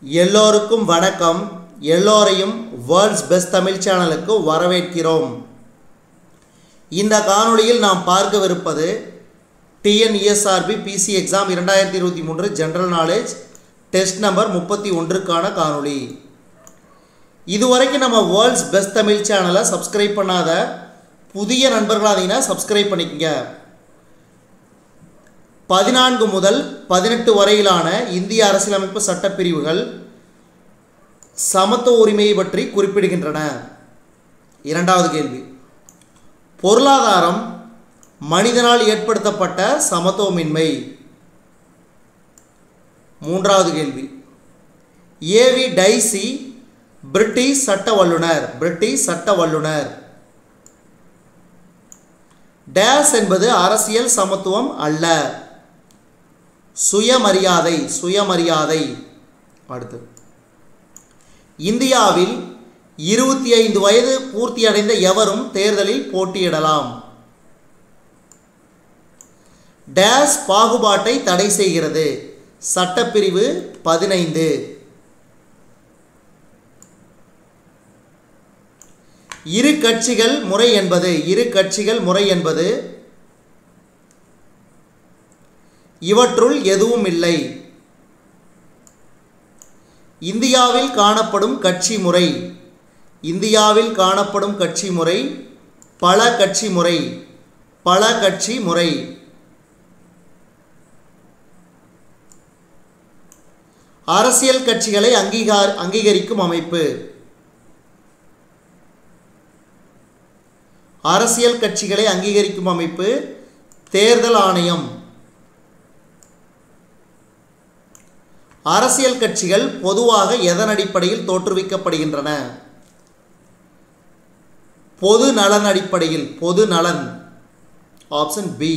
எல்லோருக்கும் வணக்கம் எல்லோரையும் வேர்ல்ட்ஸ் பெஸ்ட் தமிழ் சேனலுக்கு வரவேற்கிறோம் இந்த காணொளியில் நாம் பார்க்கவிருப்பது டிஎன்இஎஸ்ஆர்பி பிசி எக்ஸாம் இரண்டாயிரத்தி இருபத்தி மூன்று ஜென்ரல் நாலேஜ் டெஸ்ட் நம்பர் முப்பத்தி ஒன்றுக்கான காணொளி இதுவரைக்கும் நம்ம வேர்ல்ட்ஸ் பெஸ்ட் தமிழ் சேனலை சப்ஸ்கிரைப் பண்ணாத புதிய நண்பர்களாக இருந்தீங்கன்னா சப்ஸ்கிரைப் பண்ணிக்கங்க பதினான்கு முதல் பதினெட்டு வரையிலான இந்திய அரசியலமைப்பு சட்டப்பிரிவுகள் சமத்துவ உரிமையை பற்றி குறிப்பிடுகின்றன இரண்டாவது கேள்வி பொருளாதாரம் மனிதனால் ஏற்படுத்தப்பட்ட சமத்துவமின்மை மூன்றாவது கேள்வி ஏவி டைசி பிரிட்டிஷ் சட்ட வல்லுனர் பிரிட்டிஷ் சட்ட வல்லுனர் டேஸ் என்பது அரசியல் சமத்துவம் அல்ல சுயமரியாதை சுயமரியாதை அடுத்து இந்தியாவில் இருபத்தி ஐந்து வயது பூர்த்தியடைந்த எவரும் தேர்தலில் போட்டியிடலாம் டேஸ் பாகுபாட்டை தடை செய்கிறது சட்டப்பிரிவு பதினைந்து இரு கட்சிகள் முறை என்பது இரு கட்சிகள் முறை என்பது இவற்றுள் எதுவும் இல்லை இந்தியாவில் காணப்படும் கட்சி முறை இந்தியாவில் காணப்படும் கட்சி முறை பல கட்சி முறை பல கட்சி முறை அரசியல் கட்சிகளை அங்கீகார் அங்கீகரிக்கும் அமைப்பு அரசியல் கட்சிகளை அங்கீகரிக்கும் அமைப்பு தேர்தல் ஆணையம் அரசியல் கட்சிகள் பொதுவாக எதன் அடிப்படையில் தோற்றுவிக்கப்படுகின்றன பொது நலன் அடிப்படையில் பொது நலன் ஆப்ஷன் பி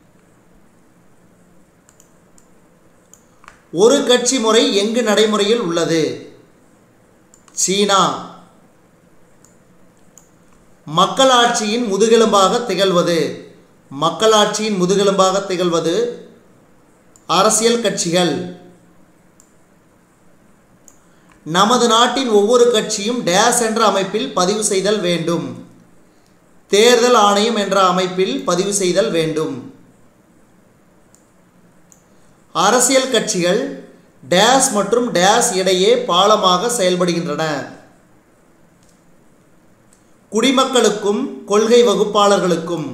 ஒரு கட்சி முறை எங்கு நடைமுறையில் உள்ளது சீனா மக்களாட்சியின் முதுகெலும்பாக திகழ்வது மக்களாட்சியின் முதுகெலும்பாக திகழ்வது அரசியல் கட்சிகள் நமது நாட்டின் ஒவ்வொரு கட்சியும் டேஸ் என்ற அமைப்பில் பதிவு செய்தல் வேண்டும் தேர்தல் ஆணையம் என்ற அமைப்பில் பதிவு செய்தல் வேண்டும் அரசியல் கட்சிகள் டேஸ் மற்றும் டேஸ் இடையே பாலமாக செயல்படுகின்றன குடிமக்களுக்கும் கொள்கை வகுப்பாளர்களுக்கும்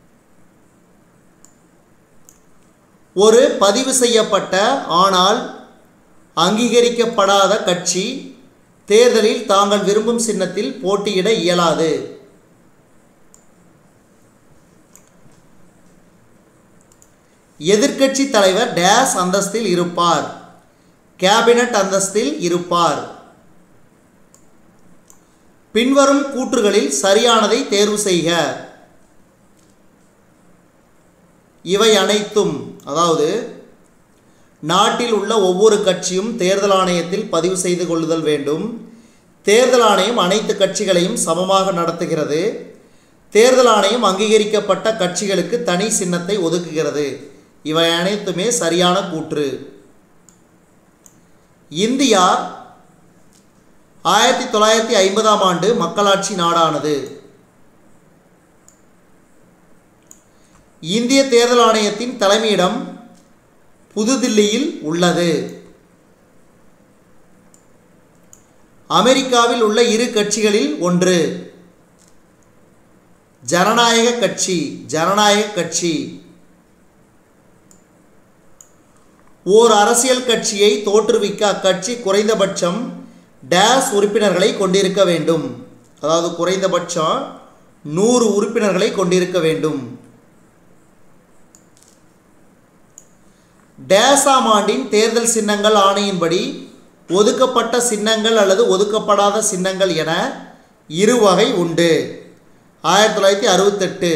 ஒரு பதிவு செய்யப்பட்ட ஆனால் அங்கீகரிக்கப்படாத கட்சி தேர்தலில் தாங்கள் விரும்பும் சின்னத்தில் போட்டியிட இயலாது எதிர்க்கட்சி தலைவர் டேஸ் அந்தஸ்தில் இருப்பார் கேபினட் அந்தஸ்தில் இருப்பார் பின்வரும் கூற்றுகளில் சரியானதை தேர்வு செய்க இவை அனைத்தும் அதாவது நாட்டில் உள்ள ஒவ்வொரு கட்சியும் தேர்தல் ஆணையத்தில் பதிவு செய்து கொள்ளுதல் வேண்டும் தேர்தல் ஆணையம் அனைத்து கட்சிகளையும் சமமாக நடத்துகிறது தேர்தல் ஆணையம் அங்கீகரிக்கப்பட்ட கட்சிகளுக்கு தனி சின்னத்தை ஒதுக்குகிறது இவை அனைத்துமே சரியான கூற்று இந்தியா ஆயிரத்தி தொள்ளாயிரத்தி ஐம்பதாம் ஆண்டு மக்களாட்சி நாடானது இந்திய தேர்தல் ஆணையத்தின் தலைமையிடம் புதுதில்லியில் உள்ளது அமெரிக்காவில் உள்ள இரு கட்சிகளில் ஒன்று ஜனநாயக கட்சி ஜனநாயக கட்சி ஓர் அரசியல் கட்சியை தோற்றுவிக்க அக்கட்சி குறைந்தபட்சம் டேஸ் உறுப்பினர்களை கொண்டிருக்க வேண்டும் அதாவது குறைந்தபட்சம் நூறு உறுப்பினர்களை கொண்டிருக்க வேண்டும் டேசாம் ஆண்டின் தேர்தல் சின்னங்கள் ஆணையின்படி ஒதுக்கப்பட்ட சின்னங்கள் அல்லது ஒதுக்கப்படாத சின்னங்கள் என இரு வகை உண்டு ஆயிரத்தி தொள்ளாயிரத்தி அறுபத்தெட்டு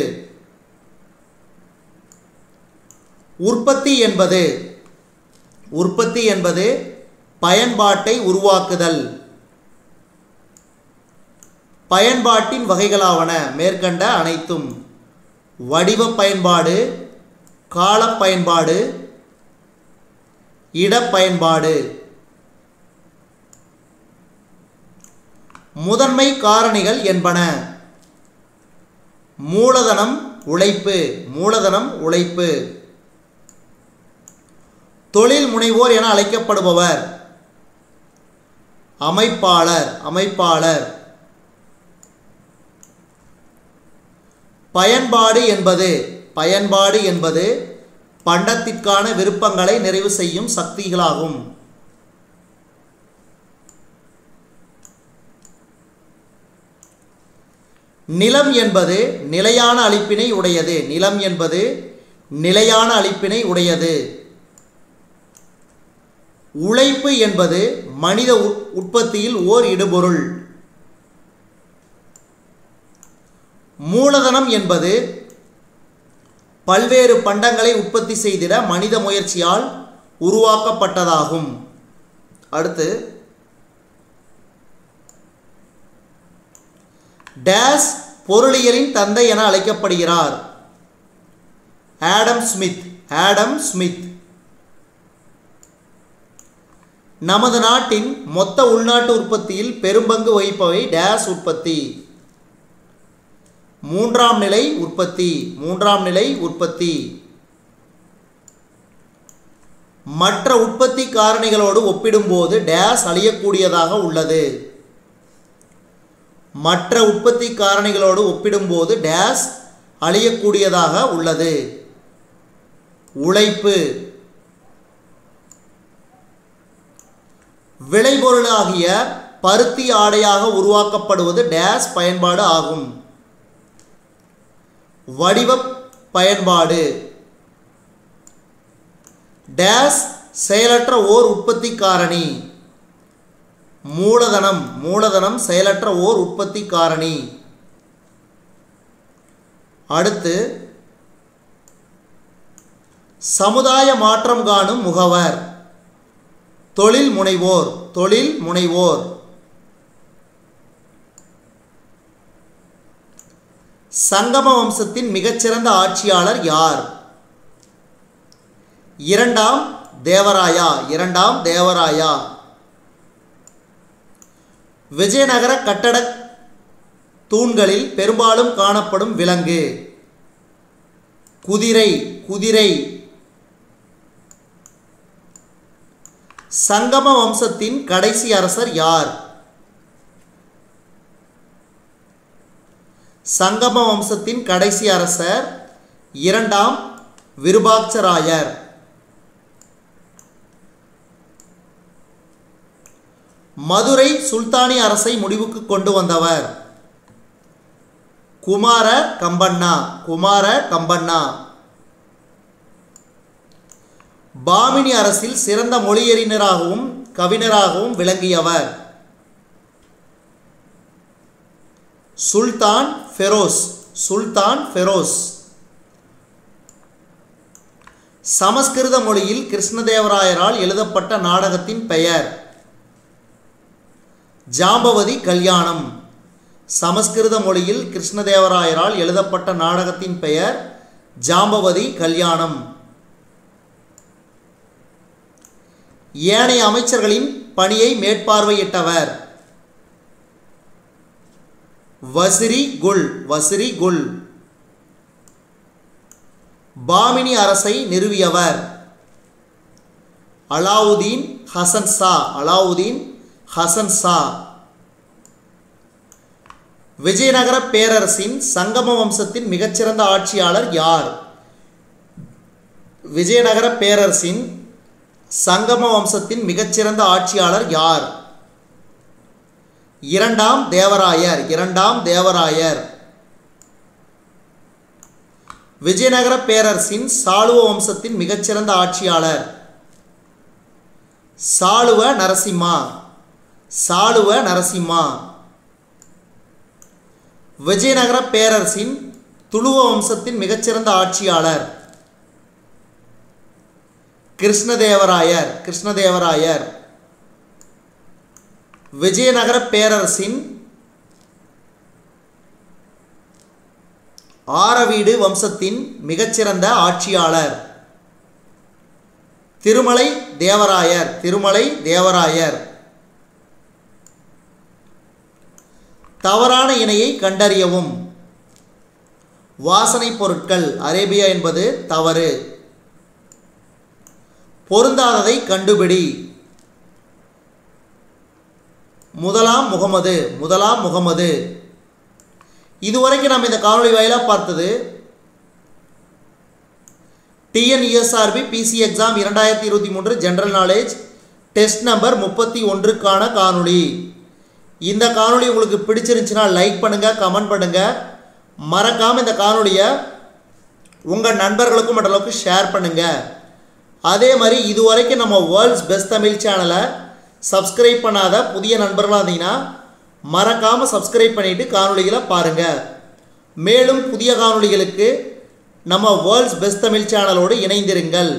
உற்பத்தி என்பது உற்பத்தி என்பது பயன்பாட்டை உருவாக்குதல் பயன்பாட்டின் வகைகளாவன மேற்கண்ட அனைத்தும் வடிவ பயன்பாடு கால பயன்பாடு இடப்பயன்பாடு முதன்மை காரணிகள் என்பன மூலதனம் உழைப்பு மூலதனம் உழைப்பு தொழில் முனைவோர் என அழைக்கப்படுபவர் அமைப்பாளர் அமைப்பாளர் பயன்பாடு என்பது பயன்பாடு என்பது பண்டத்திற்கான விருப்பங்களை நிறைவு செய்யும் சக்திகளாகும் நிலம் என்பது நிலையான அளிப்பினை உடையது நிலம் என்பது நிலையான அளிப்பினை உடையது உழைப்பு என்பது மனித உ- உற்பத்தியில் ஓர் இடுபொருள் மூலதனம் என்பது பல்வேறு பண்டங்களை உற்பத்தி செய்திட மனித முயற்சியால் உருவாக்கப்பட்டதாகும் அடுத்து டேஸ் பொருளியலின் தந்தை என அழைக்கப்படுகிறார் ஆடம் ஸ்மித் ஆடம் ஸ்மித் நமது நாட்டின் மொத்த உள்நாட்டு உற்பத்தியில் பெரும்பங்கு வகிப்பவை டேஸ் உற்பத்தி மூன்றாம் நிலை உற்பத்தி மூன்றாம் நிலை உற்பத்தி மற்ற உற்பத்தி காரணிகளோடு ஒப்பிடும்போது டேஸ் அழியக்கூடியதாக உள்ளது மற்ற உற்பத்தி காரணிகளோடு ஒப்பிடும்போது டேஸ் அழியக்கூடியதாக உள்ளது உழைப்பு விளைபொருளாகிய பருத்தி ஆடையாக உருவாக்கப்படுவது டேஸ் பயன்பாடு ஆகும் வடிவ பயன்பாடு டேஸ் செயலற்ற ஓர் உற்பத்தி காரணி மூலதனம் மூலதனம் செயலற்ற ஓர் உற்பத்தி காரணி அடுத்து சமுதாய மாற்றம் காணும் முகவர் தொழில் முனைவோர் தொழில் முனைவோர் சங்கம வம்சத்தின் மிகச்சிறந்த ஆட்சியாளர் யார் இரண்டாம் தேவராயா இரண்டாம் தேவராயா விஜயநகர கட்டட தூண்களில் பெரும்பாலும் காணப்படும் விலங்கு குதிரை குதிரை சங்கம வம்சத்தின் கடைசி அரசர் யார் சங்கம வம்சத்தின் கடைசி அரசர் இரண்டாம் விருபாட்சராயர் மதுரை சுல்தானி அரசை முடிவுக்கு கொண்டு வந்தவர் குமார கம்பண்ணா குமார கம்பண்ணா பாமினி அரசில் சிறந்த மொழியறிஞராகவும் கவிஞராகவும் விளங்கியவர் சுல்தான் ஃபெரோஸ் சுல்தான் ஃபெரோஸ் சமஸ்கிருத மொழியில் கிருஷ்ணதேவராயரால் எழுதப்பட்ட நாடகத்தின் பெயர் ஜாம்பவதி கல்யாணம் சமஸ்கிருத மொழியில் கிருஷ்ணதேவராயரால் எழுதப்பட்ட நாடகத்தின் பெயர் ஜாம்பவதி கல்யாணம் ஏனைய அமைச்சர்களின் பணியை மேற்பார்வையிட்டவர் வசிரி குல் வசிரி குல் பாமினி அரசை நிறுவியவர் அலாவுதீன் ஹசன் ஷா அலாவுதீன் ஹசன் ஷா விஜயநகர பேரரசின் சங்கம வம்சத்தின் மிகச்சிறந்த ஆட்சியாளர் யார் விஜயநகர பேரரசின் சங்கம வம்சத்தின் மிகச்சிறந்த ஆட்சியாளர் யார் இரண்டாம் தேவராயர் இரண்டாம் தேவராயர் விஜயநகர பேரரசின் சாளுவ வம்சத்தின் மிகச்சிறந்த ஆட்சியாளர் சாளுவ நரசிம்மா சாளுவ நரசிம்மா விஜயநகர பேரரசின் துளுவ வம்சத்தின் மிகச்சிறந்த ஆட்சியாளர் கிருஷ்ணதேவராயர் கிருஷ்ணதேவராயர் விஜயநகர பேரரசின் ஆரவீடு வம்சத்தின் மிகச்சிறந்த ஆட்சியாளர் திருமலை தேவராயர் திருமலை தேவராயர் தவறான இணையை கண்டறியவும் வாசனை பொருட்கள் அரேபியா என்பது தவறு பொருந்தாததை கண்டுபிடி முதலாம் முகமது முதலாம் முகமது இதுவரைக்கும் நம்ம இந்த காணொளி வாயிலாக பார்த்தது டிஎன்இஎஸ்ஆர்பி பிசி எக்ஸாம் இரண்டாயிரத்தி இருபத்தி மூன்று ஜென்ரல் நாலேஜ் டெஸ்ட் நம்பர் முப்பத்தி ஒன்றுக்கான காணொளி இந்த காணொளி உங்களுக்கு பிடிச்சிருந்துச்சுன்னா லைக் பண்ணுங்கள் கமெண்ட் பண்ணுங்கள் மறக்காமல் இந்த காணொளியை உங்கள் நண்பர்களுக்கும் மற்றளவுக்கு ஷேர் பண்ணுங்கள் அதே மாதிரி இதுவரைக்கும் நம்ம வேர்ல்ட்ஸ் பெஸ்ட் தமிழ் சேனலை சப்ஸ்கிரைப் பண்ணாத புதிய நண்பர்களாக இருந்தீங்கன்னா மறக்காமல் சப்ஸ்கிரைப் பண்ணிவிட்டு காணொளிகளை பாருங்கள் மேலும் புதிய காணொளிகளுக்கு நம்ம வேர்ல்ட்ஸ் பெஸ்ட் தமிழ் சேனலோடு இணைந்திருங்கள்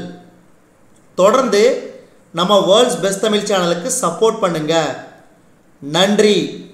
தொடர்ந்து நம்ம வேர்ல்ட்ஸ் பெஸ்ட் தமிழ் சேனலுக்கு சப்போர்ட் பண்ணுங்கள் நன்றி